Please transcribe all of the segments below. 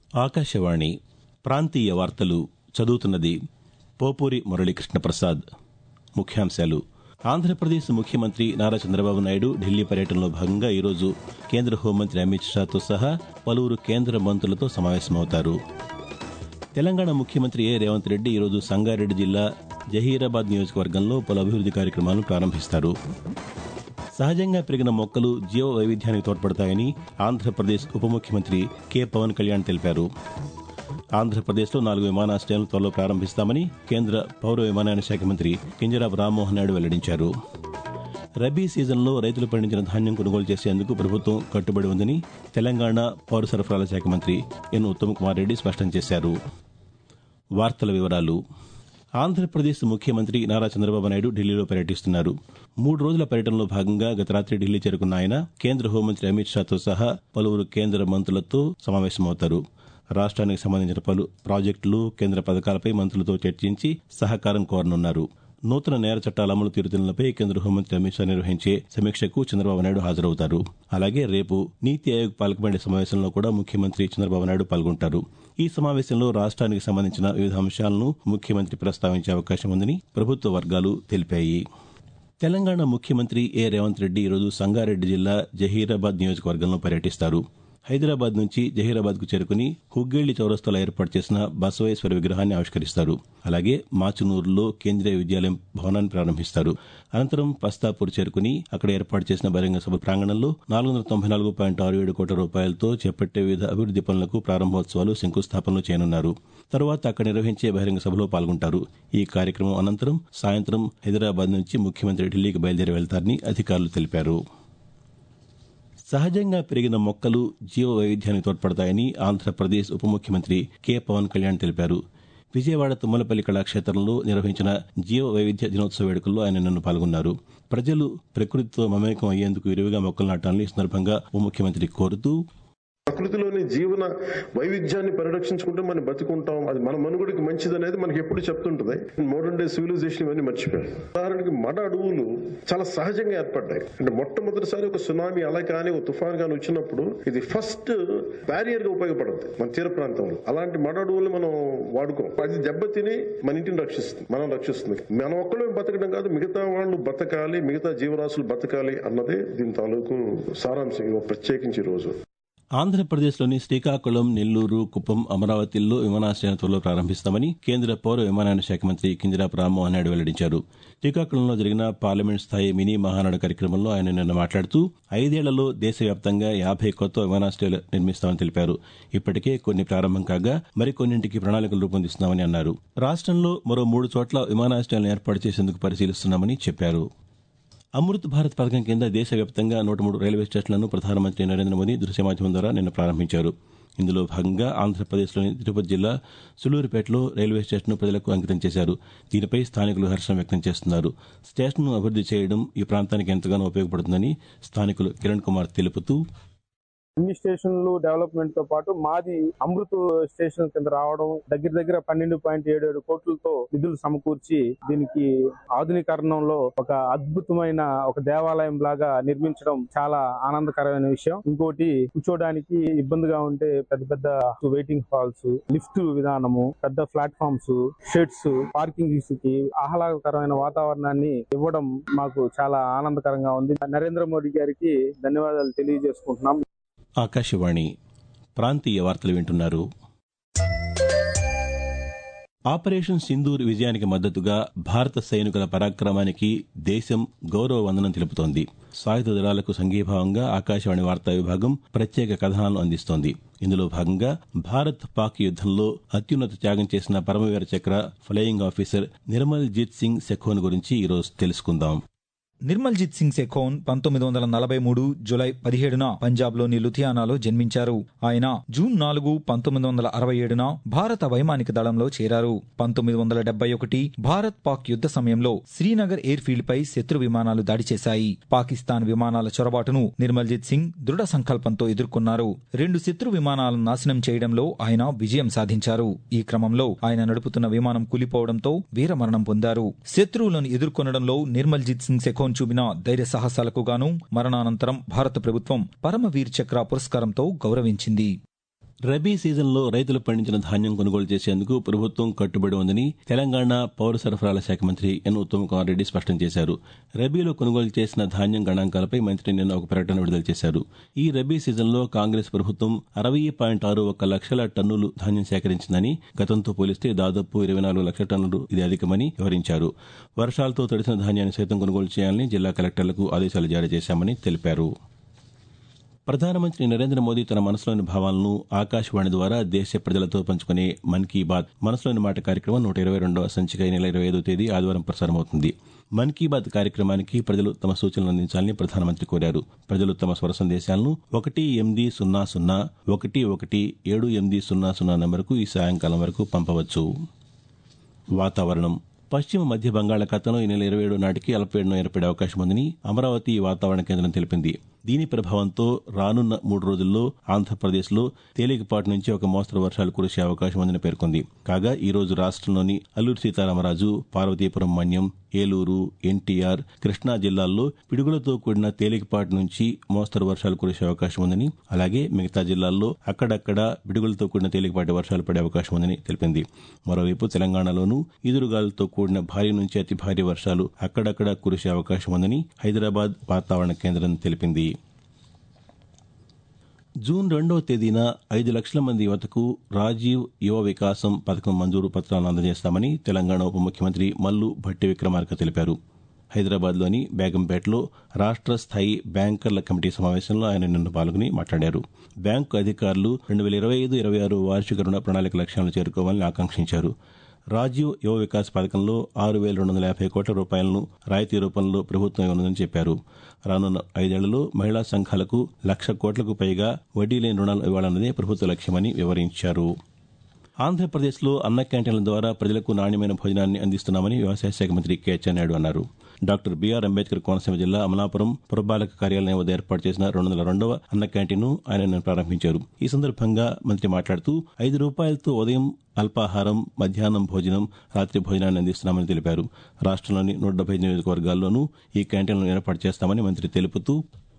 ఆకాశవాణి ప్రాంతీయ వార్తలు చదువుతున్నది పోపూరి మురళీకృష్ణ ప్రసాద్ ముఖ్యాంశాలు ఆంధ్రప్రదేశ్ ముఖ్యమంత్రి నారా చంద్రబాబు నాయుడు ఢిల్లీ పర్యటనలో భాగంగా ఈరోజు కేంద్ర హోంమంత్రి అమిత్ షాతో సహా పలువురు కేంద్ర మంత్రులతో సమావేశమవుతారు తెలంగాణ ముఖ్యమంత్రి ఏ రేవంత్ రెడ్డి ఈరోజు సంగారెడ్డి జిల్లా జహీరాబాద్ నియోజకవర్గంలో పలు అభివృద్ది కార్యక్రమాలను ప్రారంభిస్తారు సహజంగా పెరిగిన మొక్కలు జీవ వైవిధ్యానికి తోడ్పడతాయని ఆంధ్రప్రదేశ్ ఉప ముఖ్యమంత్రి కె పవన్ కళ్యాణ్ తెలిపారు ఆంధ్రప్రదేశ్లో నాలుగు విమానాశ్రయాలను త్వరలో ప్రారంభిస్తామని కేంద్ర పౌర విమానయాన శాఖ మంత్రి కింజరాపు రామ్మోహన్ నాయుడు వెల్లడించారు రబీ సీజన్లో రైతులు పండించిన ధాన్యం కొనుగోలు చేసేందుకు ప్రభుత్వం కట్టుబడి ఉందని తెలంగాణ పౌర సరఫరాల శాఖ మంత్రి ఎన్ ఉత్తమ్ కుమార్ రెడ్డి స్పష్టం చేశారు వార్తల వివరాలు ఆంధ్రప్రదేశ్ ముఖ్యమంత్రి నారా చంద్రబాబు నాయుడు ఢిల్లీలో పర్యటిస్తున్నారు మూడు రోజుల పర్యటనలో భాగంగా గత రాత్రి ఢిల్లీ చేరుకున్న ఆయన కేంద్ర హోంమంత్రి అమిత్ షాతో సహా పలువురు కేంద్ర మంత్రులతో సమావేశమవుతారు రాష్ట్రానికి సంబంధించిన పలు ప్రాజెక్టులు కేంద్ర పథకాలపై మంత్రులతో చర్చించి సహకారం కోరనున్నారు నూతన నేర చట్టాల అమలు తీరుతెన్నులపై కేంద్ర హోంమంత్రి అమిత్ షా నిర్వహించే సమీక్షకు చంద్రబాబు నాయుడు హాజరవుతారు అలాగే రేపు నీతి ఆయోగ్ పాలకమండలి సమావేశంలో కూడా ముఖ్యమంత్రి చంద్రబాబు నాయుడు పాల్గొంటారు ఈ సమావేశంలో రాష్ట్రానికి సంబంధించిన వివిధ అంశాలను ముఖ్యమంత్రి ప్రస్తావించే అవకాశం ఉందని ప్రభుత్వ వర్గాలు తెలిపాయి తెలంగాణ ముఖ్యమంత్రి ఏ రేవంత్ రెడ్డి ఈరోజు సంగారెడ్డి జిల్లా జహీరాబాద్ నియోజకవర్గంలో పర్యటిస్తారు హైదరాబాద్ నుంచి జహీరాబాద్కు చేరుకుని హుగ్గేళ్లి చౌరస్తాలో ఏర్పాటు చేసిన బసవేశ్వర విగ్రహాన్ని ఆవిష్కరిస్తారు అలాగే మాచునూరులో కేంద్రీయ విద్యాలయం భవనాన్ని ప్రారంభిస్తారు అనంతరం పస్తాపూర్ చేరుకుని అక్కడ ఏర్పాటు చేసిన బహిరంగ సభ ప్రాంగణంలో నాలుగు వందల తొంభై నాలుగు పాయింట్ ఆరు ఏడు కోట్ల రూపాయలతో చేపట్టే వివిధ అభివృద్ది పనులకు ప్రారంభోత్సవాలు శంకుస్థాపనలు చేయనున్నారు తరువాత అక్కడ నిర్వహించే బహిరంగ సభలో పాల్గొంటారు ఈ కార్యక్రమం అనంతరం సాయంత్రం హైదరాబాద్ నుంచి ముఖ్యమంత్రి ఢిల్లీకి బయలుదేరి వెళ్తారని అధికారులు తెలిపారు సహజంగా పెరిగిన మొక్కలు జీవ వైవిధ్యానికి తోడ్పడతాయని ఆంధ్రప్రదేశ్ ఉప ముఖ్యమంత్రి కె పవన్ కళ్యాణ్ తెలిపారు విజయవాడ తుమ్మలపల్లి కళాక్షేత్రంలో నిర్వహించిన జీవ వైవిధ్య దినోత్సవ వేడుకల్లో ఆయన నిన్న పాల్గొన్నారు ప్రజలు ప్రకృతితో మమేకం అయ్యేందుకు విరివిగా మొక్కలు నాటాలని ఈ సందర్భంగా ఉప ముఖ్యమంత్రి కోరుతూ ప్రకృతిలోని జీవన వైవిధ్యాన్ని పరిరక్షించుకుంటే మనం బతుకుంటాం అది మన మనుగడికి మంచిది అనేది మనకి ఎప్పుడు చెప్తుంటది మోడర్న్ డే సివిలైజేషన్ ఇవన్నీ మర్చిపోయారు ఉదాహరణకి మడ అడవులు చాలా సహజంగా ఏర్పడ్డాయి అంటే మొట్టమొదటిసారి ఒక సునామీ అలా కానీ ఒక తుఫాన్ కానీ వచ్చినప్పుడు ఇది ఫస్ట్ బ్యారియర్ గా ఉపయోగపడుతుంది మన తీర ప్రాంతంలో అలాంటి మడ అడవులు మనం వాడుకోం అది దెబ్బతిని మన ఇంటిని రక్షిస్తుంది మనం రక్షిస్తుంది మనం ఒక్కడే బతకడం కాదు మిగతా వాళ్ళు బతకాలి మిగతా జీవరాశులు బతకాలి అన్నదే దీని తాలూకు సారాంశం ఇవాళ ప్రత్యేకించి ఈ రోజు ఆంధ్రప్రదేశ్లోని శ్రీకాకుళం నెల్లూరు కుప్పం అమరావతిల్లో విమానాశ్రయాల త్వరలో ప్రారంభిస్తామని కేంద్ర పౌర విమానయాన శాఖ మంత్రి కింజరాపు రామ్మోహన్ నాయుడు వెల్లడించారు శ్రీకాకుళంలో జరిగిన పార్లమెంట్ స్థాయి మినీ మహానాడు కార్యక్రమంలో ఆయన నిన్న మాట్లాడుతూ ఐదేళ్లలో దేశవ్యాప్తంగా యాభై కొత్త విమానాశ్రయాలు నిర్మిస్తామని తెలిపారు ఇప్పటికే కొన్ని ప్రారంభం కాగా మరికొన్నింటికి ప్రణాళికలు రూపొందిస్తున్నామని అన్నారు రాష్ట్రంలో మరో మూడు చోట్ల విమానాశ్రయాలను ఏర్పాటు చేసేందుకు పరిశీలిస్తున్నామని చెప్పారు అమృత్ భారత్ పథకం కింద దేశవ్యాప్తంగా నూట మూడు రైల్వే స్టేషన్లను ప్రధానమంత్రి నరేంద్ర మోదీ దృశ్య మాధ్యమం ద్వారా నిన్న ప్రారంభించారు ఇందులో భాగంగా ఆంధ్రప్రదేశ్లోని తిరుపతి జిల్లా సులూరుపేటలో రైల్వే స్టేషన్ను ప్రజలకు అంకితం చేశారు దీనిపై స్థానికులు హర్షం వ్యక్తం చేస్తున్నారు స్టేషన్ను అభివృద్ది చేయడం ఈ ప్రాంతానికి ఎంతగానో ఉపయోగపడుతుందని స్థానికులు కిరణ్ కుమార్ తెలుపుతూ అన్ని స్టేషన్లు డెవలప్మెంట్ తో పాటు మాది అమృత్ స్టేషన్ కింద రావడం దగ్గర దగ్గర పన్నెండు పాయింట్ ఏడు ఏడు కోట్లతో నిధులు సమకూర్చి దీనికి ఆధునీకరణంలో ఒక అద్భుతమైన ఒక దేవాలయం లాగా నిర్మించడం చాలా ఆనందకరమైన విషయం ఇంకోటి కూర్చోడానికి ఇబ్బందిగా ఉంటే పెద్ద పెద్ద వెయిటింగ్ హాల్స్ లిఫ్ట్ విధానము పెద్ద ప్లాట్ఫామ్స్ షెడ్స్ పార్కింగ్ కి ఆహ్లాదకరమైన వాతావరణాన్ని ఇవ్వడం మాకు చాలా ఆనందకరంగా ఉంది నరేంద్ర మోడీ గారికి ధన్యవాదాలు తెలియజేసుకుంటున్నాం ఆకాశవాణి ప్రాంతీయ వార్తలు వింటున్నారు ఆపరేషన్ సింధూర్ విజయానికి మద్దతుగా భారత సైనికుల పరాక్రమానికి దేశం గౌరవ వందనం తెలుపుతోంది సాయుధ దళాలకు సంఘీభావంగా ఆకాశవాణి వార్తా విభాగం ప్రత్యేక కథనాలను అందిస్తోంది ఇందులో భాగంగా భారత్ పాక్ యుద్దంలో అత్యున్నత త్యాగం చేసిన Param Vir Chakra flying officer Nirmaljit Singh Sekhon గురించి ఈరోజు తెలుసుకుందాం నిర్మల్జిత్ సింగ్ సెఖోన్ పంతొమ్మిది వందల నలభై మూడు జులై పదిహేడున పంజాబ్లోని లుధియానాలో జన్మించారు ఆయన జూన్ నాలుగు పంతొమ్మిది వందల అరవై ఏడున భారత వైమానిక దళంలో చేరారు పంతొమ్మిది వందల డెబ్బై ఒకటి భారత్ పాక్ యుద్ధ సమయంలో శ్రీనగర్ ఎయిర్ ఫీల్డ్ పై శత్రు విమానాలు దాడి చేశాయి పాకిస్తాన్ విమానాల చొరబాటును నిర్మల్జిత్ సింగ్ దృఢ సంకల్పంతో ఎదుర్కొన్నారు రెండు శత్రు విమానాలను నాశనం చేయడంలో ఆయన విజయం సాధించారు ఈ క్రమంలో ఆయన నడుపుతున్న విమానం కూలిపోవడంతో వీరమరణం పొందారు శత్రువులను ఎదుర్కొనడంలో నిర్మల్జిత్ సింగ్ సెఖోన్ చూపిన ధైర్య సాహసాలకు గాను మరణానంతరం భారత ప్రభుత్వం పరమవీర్ చక్ర పురస్కారంతో గౌరవించింది రబీ సీజన్లో రైతులు పండించిన ధాన్యం కొనుగోలు చేసేందుకు ప్రభుత్వం కట్టుబడి ఉందని తెలంగాణ పౌర సరఫరాల శాఖ మంత్రి ఎన్ ఉత్తమ్ కుమార్ రెడ్డి స్పష్టం చేశారు రబీలో కొనుగోలు చేసిన ధాన్యం గణాంకాలపై మంత్రి నిన్న ఒక ప్రకటన విడుదల చేశారు ఈ రబీ సీజన్లో కాంగ్రెస్ ప్రభుత్వం అరవై పాయింట్ ఆరు ఒక్క లక్షల టన్నులు ధాన్యం సేకరించిందని గతంతో పోలిస్తే దాదాపు ఇరవై నాలుగు లక్షల టన్నులు ఇది అధికమని వివరించారు వర్షాలతో తడిసిన ధాన్యాన్ని సైతం కొనుగోలు చేయాలని జిల్లా కలెక్టర్లకు ఆదేశాలు జారీ చేశామని తెలిపారు ప్రధానమంత్రి నరేంద్ర మోదీ తన మనసులోని భావాలను ఆకాశవాణి ద్వారా దేశ ప్రజలతో పంచుకునే మన్ కీ బాత్ మనసులోని మాట కార్యక్రమం నూట ఇరవై రెండవ సంచిక ఈ నెల ఇరవై ఐదో తేదీ ఆదివారం ప్రసారమవుతుంది మన్ కీ బాత్ కార్యక్రమానికి ప్రజలు తమ సూచనలు అందించాలని ప్రధానమంత్రి కోరారు ప్రజలు తమ స్వర సందేశాలను ఒకటి ఎనిమిది సున్నా సున్నా ఒకటి ఒకటి ఏడు ఎనిమిది సున్నా సున్నా నంబరుకు ఈ సాయంకాలం వరకు పంపవచ్చు వాతావరణం పశ్చిమ మధ్య బంగాళాఖాతంలో ఈ నెల ఇరవై ఏడు నాటికి అల్పపీడనం ఏర్పడే అవకాశం ఉందని అమరావతి వాతావరణ కేంద్రం తెలిపింది దీని ప్రభావంతో రానున్న మూడు రోజుల్లో ఆంధ్రప్రదేశ్లో తేలికపాటి నుంచి ఒక మోస్తరు వర్షాలు కురిసే అవకాశం ఉందని పేర్కొంది కాగా ఈ రోజు రాష్ట్రంలోని అల్లూరు సీతారామరాజు పార్వతీపురం మన్యం ఏలూరు ఎన్టీఆర్ కృష్ణా జిల్లాల్లో పిడుగులతో కూడిన తేలికపాటి నుంచి మోస్తరు వర్షాలు కురిసే అవకాశం ఉందని అలాగే మిగతా జిల్లాల్లో అక్కడక్కడ పిడుగులతో కూడిన తేలికపాటి వర్షాలు పడే అవకాశం ఉందని తెలిపింది మరోవైపు తెలంగాణలోనూ ఈదురుగాలులతో కూడిన భారీ నుంచి అతి భారీ వర్షాలు అక్కడక్కడ కురిసే అవకాశం ఉందని హైదరాబాద్ వాతావరణ కేంద్రం తెలిపింది జూన్ రెండవ తేదీన ఐదు లక్షల మంది యువతకు రాజీవ్ యువ వికాసం పథకం మంజూరు పత్రాలను అందజేస్తామని తెలంగాణ ఉప ముఖ్యమంత్రి మల్లు భట్టి విక్రమార్క తెలిపారు హైదరాబాద్లోని బేగంపేటలో రాష్ట్ర స్థాయి బ్యాంకర్ల కమిటీ సమావేశంలో ఆయన నిన్న పాల్గొని మాట్లాడారు బ్యాంకు అధికారులు రెండు వేల ఇరవై ఐదు ఇరవై ఆరు వార్షిక రుణ ప్రణాళిక లక్ష్యాలను చేరుకోవాలని ఆకాంక్షించారు రాజీవ్ యువ వికాస్ పథకంలో ఆరు వేల రెండు వందల యాభై కోట్ల రూపాయలను రాయితీ రూపంలో ప్రభుత్వం ఇవ్వనుందని చెప్పారు రానున్న ఐదేళ్లలో మహిళా సంఘాలకు లక్ష కోట్లకు పైగా వడ్డీ లేని రుణాలు ఇవ్వాలన్నదే ప్రభుత్వ లక్ష్యమని వివరించారు ఆంధ్రప్రదేశ్లో అన్న క్యాంటీన్ల ద్వారా ప్రజలకు నాణ్యమైన భోజనాన్ని అందిస్తున్నామని వ్యవసాయ శాఖ మంత్రి కె అచ్చెన్నాయుడు అన్నారు డాక్టర్ బీఆర్ అంబేద్కర్ కోనసీమ జిల్లా అమలాపురం పురపాలక కార్యాలయం వద్ద ఏర్పాటు చేసిన రెండు వందల రెండవ అన్న క్యాంటీన్ను ఆయన నిన్న ప్రారంభించారు ఈ సందర్భంగా మంత్రి మాట్లాడుతూ ఐదు రూపాయలతో ఉదయం అల్పాహారం మధ్యాహ్నం భోజనం రాత్రి భోజనాన్ని అందిస్తున్నామని తెలిపారు రాష్ట్రంలోని నూట డెబ్బై నియోజకవర్గాల్లోనూ ఈ క్యాంటీన్లను ఏర్పాటు చేస్తామని మంత్రి తెలుపుతూ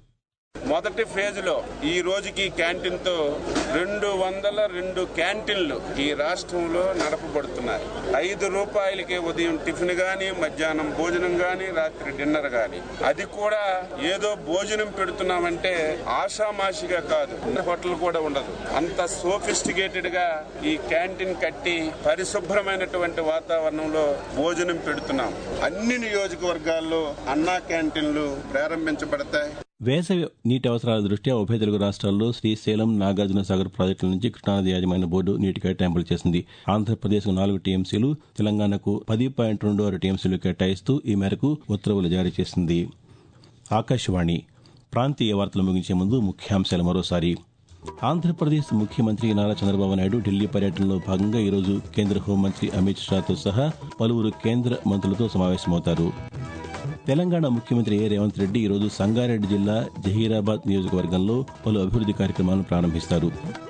మొదటి ఫేజ్ లో ఈ రోజుకి క్యాంటీన్ తో రెండు వందల రెండు క్యాంటీన్లు ఈ రాష్ట్రంలో నడపబడుతున్నాయి ఐదు రూపాయలకి ఉదయం టిఫిన్ గాని మధ్యాహ్నం భోజనం గాని రాత్రి డిన్నర్ గాని అది కూడా ఏదో భోజనం పెడుతున్నామంటే ఆషామాషిగా కాదు హోటల్ కూడా ఉండదు అంత సోఫిస్టికేటెడ్ గా ఈ క్యాంటీన్ కట్టి పరిశుభ్రమైనటువంటి వాతావరణంలో భోజనం పెడుతున్నాం అన్ని నియోజకవర్గాల్లో అన్నా క్యాంటీన్లు ప్రారంభించబడతాయి వేసవి నీటి అవసరాల దృష్ట్యా ఉభయ తెలుగు రాష్ట్రాల్లో శ్రీశైలం నాగార్జున సాగర్ ప్రాజెక్టుల నుంచి కృష్ణానది యాజమాన్య బోర్డు నీటి కేటాయింపులు చేసింది ఆంధ్రప్రదేశ్కు నాలుగు టీఎంసీలు తెలంగాణకు పది పాయింట్ రెండు ఆరు టీఎంసీలు కేటాయిస్తూ ఈ మేరకు ఉత్తర్వులు జారీ చేసింది ఆకాశవాణి ప్రాంతీయ వార్తలు ముగించే ముందు ముఖ్యాంశాలు మరోసారి ఆంధ్రప్రదేశ్ ముఖ్యమంత్రి నారా చంద్రబాబు నాయుడు ఢిల్లీ పర్యటనలో భాగంగా ఈరోజు కేంద్ర హోంమంత్రి అమిత్ షాతో సహా పలువురు కేంద్ర మంత్రులతో సమావేశమవుతారు తెలంగాణ ముఖ్యమంత్రి ఏ రేవంత్ రెడ్డి ఈరోజు సంగారెడ్డి జిల్లా జహీరాబాద్ నియోజకవర్గంలో పలు అభివృద్ది కార్యక్రమాలను ప్రారంభిస్తారు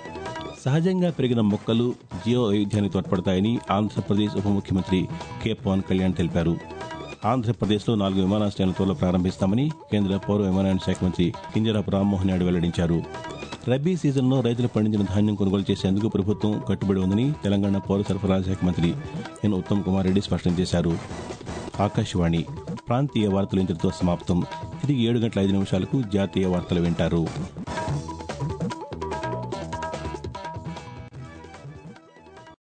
సహజంగా పెరిగిన మొక్కలు జియో వైవిధ్యానికి తోడ్పడతాయని ఆంధ్రప్రదేశ్ ఉప ముఖ్యమంత్రి కె పవన్ కళ్యాణ్ తెలిపారు ఆంధ్రప్రదేశ్లో నాలుగు విమానాశ్రయాలను త్వరలో ప్రారంభిస్తామని కేంద్ర పౌర విమానయాన శాఖ మంత్రి కింజరాపు రామ్మోహన్ నాయుడు వెల్లడించారు రబీ సీజన్లో రైతులు పండించిన ధాన్యం కొనుగోలు చేసేందుకు ప్రభుత్వం కట్టుబడి ఉందని తెలంగాణ పౌర సరఫరాల శాఖ మంత్రి ఎన్ ఉత్తమ్ కుమార్ రెడ్డి స్పష్టం చేశారు ఆకాశవాణి ప్రాంతీయ వార్తలు ఇంతటితో సమాప్తం తిరిగి ఏడు గంటల ఐదు నిమిషాలకు జాతీయ వార్తలు వింటారు